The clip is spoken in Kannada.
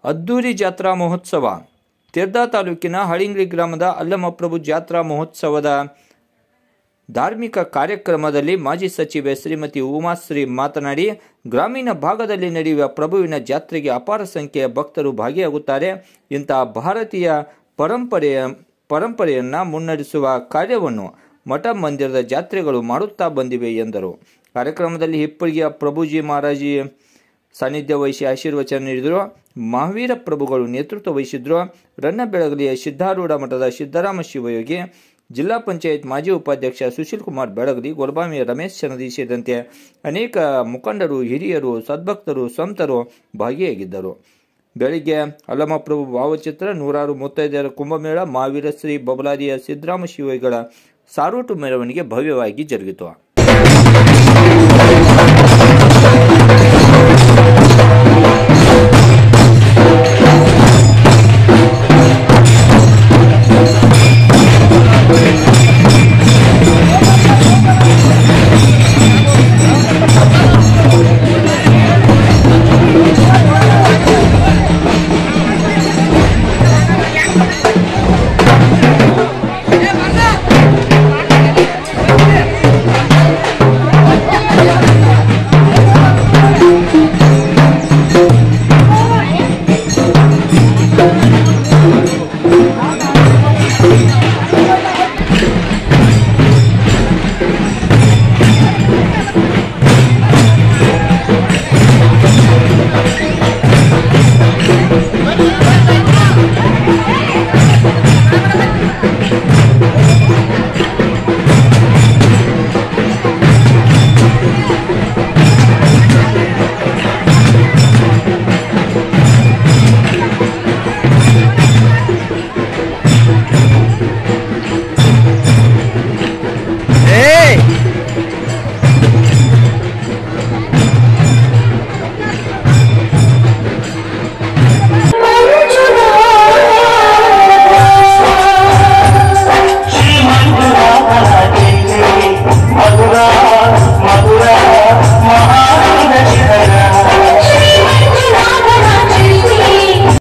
ಅದ್ದೂರಿ ಜಾತ್ರಾ ಮಹೋತ್ಸವ ತಿರ್ದಾ ತಾಲೂಕಿನ ಹಳಿಂಗ್ಳಿ ಗ್ರಾಮದ ಅಲ್ಲಮಪ್ರಭು ಜಾತ್ರಾ ಮಹೋತ್ಸವದ ಧಾರ್ಮಿಕ ಕಾರ್ಯಕ್ರಮದಲ್ಲಿ ಮಾಜಿ ಸಚಿವೆ ಶ್ರೀಮತಿ ಉಮಾಶ್ರೀ ಮಾತನಾಡಿ ಗ್ರಾಮೀಣ ಭಾಗದಲ್ಲಿ ನಡೆಯುವ ಪ್ರಭುವಿನ ಜಾತ್ರೆಗೆ ಅಪಾರ ಸಂಖ್ಯೆಯ ಭಕ್ತರು ಭಾಗಿಯಾಗುತ್ತಾರೆ ಇಂತಹ ಭಾರತೀಯ ಪರಂಪರೆಯ ಪರಂಪರೆಯನ್ನು ಮುನ್ನಡೆಸುವ ಕಾರ್ಯವನ್ನು ಮಠ ಮಂದಿರದ ಜಾತ್ರೆಗಳು ಮಾಡುತ್ತಾ ಬಂದಿವೆ ಎಂದರು ಕಾರ್ಯಕ್ರಮದಲ್ಲಿ ಹಿಪ್ಪಳಿಗೆಯ ಪ್ರಭುಜಿ ಮಹಾರಾಜಿ ಸಾನ್ನಿಧ್ಯ ವಹಿಸಿ ಆಶೀರ್ವಚನ ನೀಡಿದರು ಮಹಾವೀರ ಪ್ರಭುಗಳು ನೇತೃತ್ವ ವಹಿಸಿದ್ರು ರನ್ನಬೆಳಗಲಿಯ ಸಿದ್ಧಾರೂಢ ಮಠದ ಸಿದ್ದರಾಮ ಶಿವಯೋಗಿ ಜಿಲ್ಲಾ ಪಂಚಾಯತ್ ಮಾಜಿ ಉಪಾಧ್ಯಕ್ಷ ಸುಶೀಲ್ ಕುಮಾರ್ ಬೆಳಗಲಿ ಗೊಲಬಾಮಿ ರಮೇಶ್ ಚನದಿ ಸೇರಿದಂತೆ ಅನೇಕ ಮುಖಂಡರು ಹಿರಿಯರು ಸದ್ಭಕ್ತರು ಸಂತರು ಭಾಗಿಯಾಗಿದ್ದರು ಬೆಳಿಗ್ಗೆ ಅಲ್ಲಮಪ್ರಭು ಭಾವಚಿತ್ರ ನೂರಾರು ಮುತ್ತೈದೆಯರ ಕುಂಭಮೇಳ ಮಹಾವೀರ ಶ್ರೀ ಬಬಲಾದಿಯ ಸಿದ್ದರಾಮ ಶಿವಗಳ ಸಾರೋಟು ಮೆರವಣಿಗೆ ಭವ್ಯವಾಗಿ ಜರುಗಿತು